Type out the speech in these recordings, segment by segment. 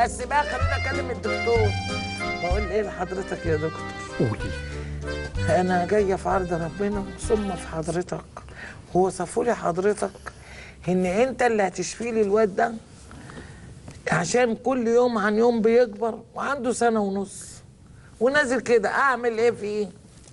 بس بقى خلينا اكلم الدكتور بقول ايه لحضرتك يا دكتور قولي انا جايه في عرض ربنا ثم في حضرتك ووصفوا لي حضرتك ان انت اللي هتشفي لي الواد ده عشان كل يوم عن يوم بيكبر وعنده سنه ونص ونازل كده اعمل ايه فيه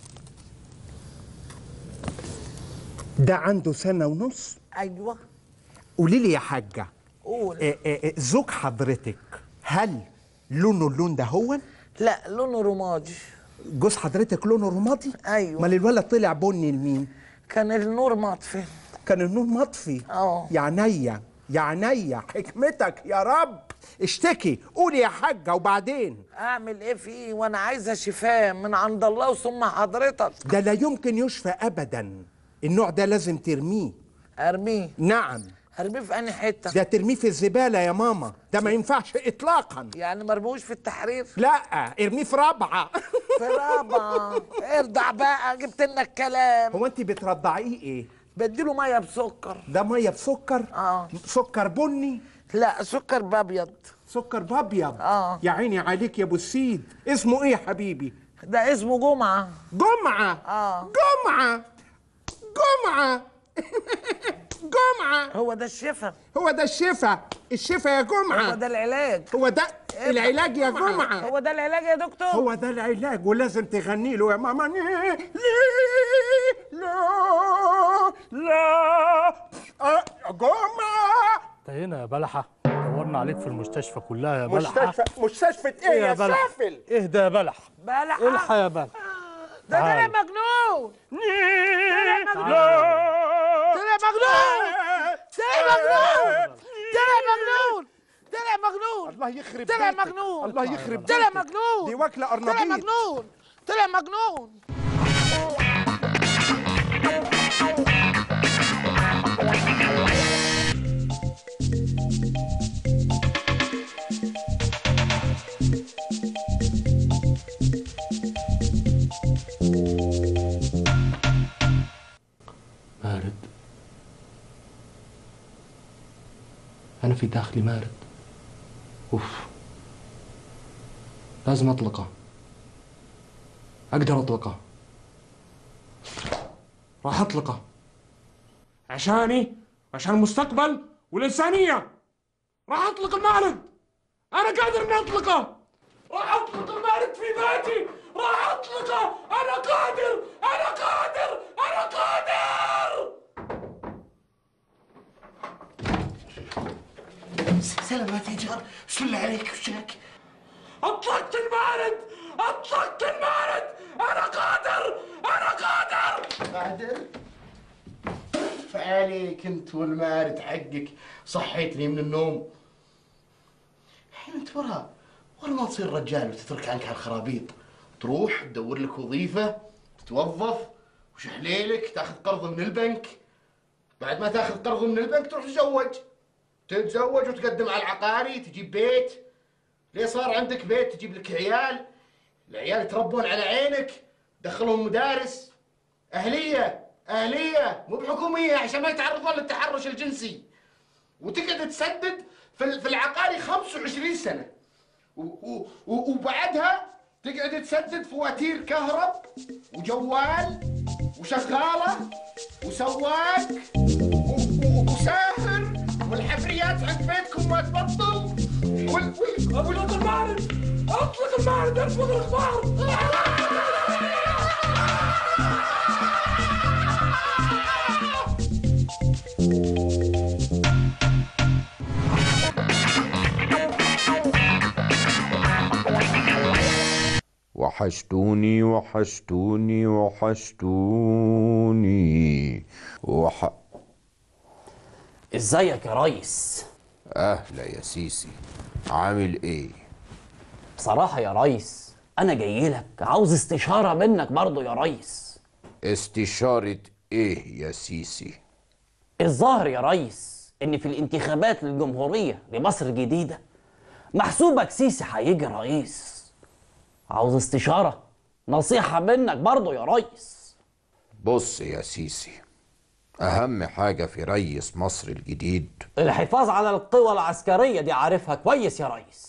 ده عنده سنة ونص ايوه قولي لي يا حاجة قول آه، آه، آه، زوج حضرتك هل لونه اللون ده هو لا لونه رمادي جوز حضرتك لونه رمادي ايوه امال الولد طلع بني لمين كان النور مطفي كان النور مطفي اه يا عينيا يا عينيا حكمتك يا رب اشتكي قولي يا حاجة وبعدين اعمل ايه فيه وانا عايزه شفاء من عند الله وثم حضرتك ده لا يمكن يشفى ابدا النوع ده لازم ترميه ارميه نعم ارميه في انهي حته ده ترميه في الزبالة يا ماما ده ما ينفعش اطلاقا يعني مرموش في التحرير لا ارميه في رابعة في رابعه ارضع بقى جبت لنا الكلام هو انت بترضعيه ايه بديله ميه بسكر ده ميه بسكر اه سكر بني لا سكر بابيض سكر بابيض اه يا عيني عليك يا ابو السيد اسمه ايه يا حبيبي ده اسمه جمعه جمعة اه جمعة جمعة جمعة هو ده الشفا هو ده الشفا الشفا يا هو جمعة ده العلاج هو ده العلاج يا جمعة هو ده العلاج يا دكتور هو ده العلاج ولازم تغني له يا ماما ليه لا لا آه، جمعة انت هنا يا بلحه دورنا عليك في المستشفى كلها يا بلحه مستشفى مستشفى ايه ايه يا يا بلح سافل اهدى يا بلح بلح الحق يا بلح ده طلع تعال. مجنون لا طلع مجنون طلع مجنون طلع مجنون طلع مجنون الله يخرب طلع بيتك. مجنون الله يخرب طلع بيتك. مجنون دي واكله طلع قرنبيط مجنون طلع مجنون مارد أنا في داخلي مارد أوف لازم أطلقه أقدر أطلقه راح أطلقه عشاني عشان المستقبل والإنسانية راح أطلق المارد أنا قادر إني أطلقه راح أطلق المارد في ذاتي راح أطلقه أنا قادر أنا قادر أنا قادر سلامات يا جار بسم الله عليك وشك أطلقت المارد أطلقت المارد أنا قادر أنا قادر قادر فعليك انت والمارد حقك صحيت لي من النوم الحين انت ورا ورا ما تصير رجال وتترك عنك هالخرابيط تروح تدور لك وظيفة تتوظف وش حليلك تاخذ قرض من البنك بعد ما تاخذ قرض من البنك تروح تتزوج تتزوج وتقدم على العقاري تجيب بيت ليه صار عندك بيت تجيب لك عيال العيال يتربون على عينك دخلهم مدارس أهلية أهلية مو بحكومية عشان ما يتعرضون للتحرش الجنسي وتقعد تسدد في ال- في العقاري 25 سنة و- و- و- وبعدها تقعد تسدد فواتير كهرب وجوال وشغالة وسواق و- و- وساهر والحفريات عند بيتكم ما تبطل وال وال أطلق المارد أطلق المارد أطلق المارد وحشتوني وحشتوني وحشتوني وح... ازيك يا ريس أهلا يا سيسي عامل إيه؟ بصراحة يا ريس أنا جاي لك عاوز استشارة منك برضو يا ريس استشارة إيه يا سيسي؟ الظاهر يا ريس إن في الانتخابات للجمهورية لمصر الجديدة محسوبك سيسي هيجي رئيس عاوز استشارة نصيحة منك برضو يا ريس بص يا سيسي أهم حاجة في ريس مصر الجديد الحفاظ على القوى العسكرية دي عارفها كويس يا ريس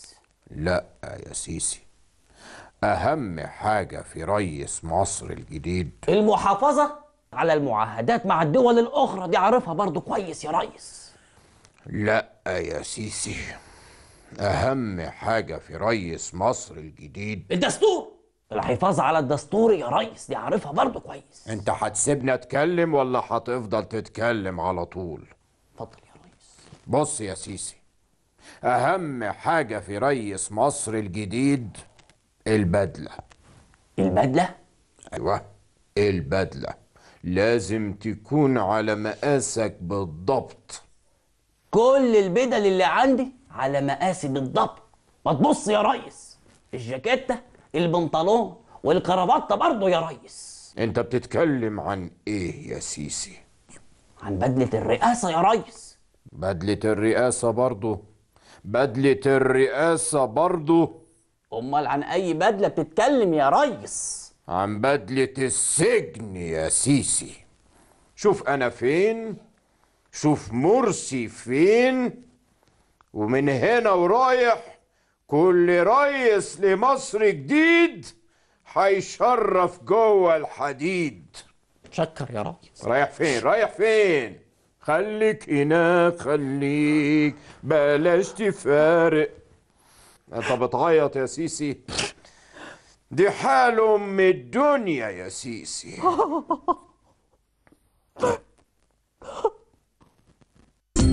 لا يا سيسي أهم حاجة في رئيس مصر الجديد المحافظة على المعاهدات مع الدول الأخرى دي عارفها برضو كويس يا ريس لا يا سيسي أهم حاجة في رئيس مصر الجديد الدستور الحفاظ على الدستور يا ريس دي عارفها برضو كويس أنت هتسيبني أتكلم ولا هتفضل تتكلم على طول اتفضل يا ريس بص يا سيسي أهم حاجة في رئيس مصر الجديد البدلة البدلة أيوة البدلة لازم تكون على مقاسك بالضبط كل البدل اللي عندي على مقاسي بالضبط ما تبص يا ريس الجاكيتة البنطلون والكرافتة برضو يا ريس انت بتتكلم عن ايه يا سيسي عن بدلة الرئاسة يا ريس بدلة الرئاسة برضو بدلة الرئاسة برضو امال عن اي بدلة بتتكلم يا ريس عن بدلة السجن يا سيسي شوف انا فين شوف مرسي فين ومن هنا ورايح كل ريس لمصر جديد هيشرف جوه الحديد شكر يا ريس رايح فين رايح فين خليك هناك خليك بلاش تفارق انت بتعيط يا سيسي دي حال ام الدنيا يا سيسي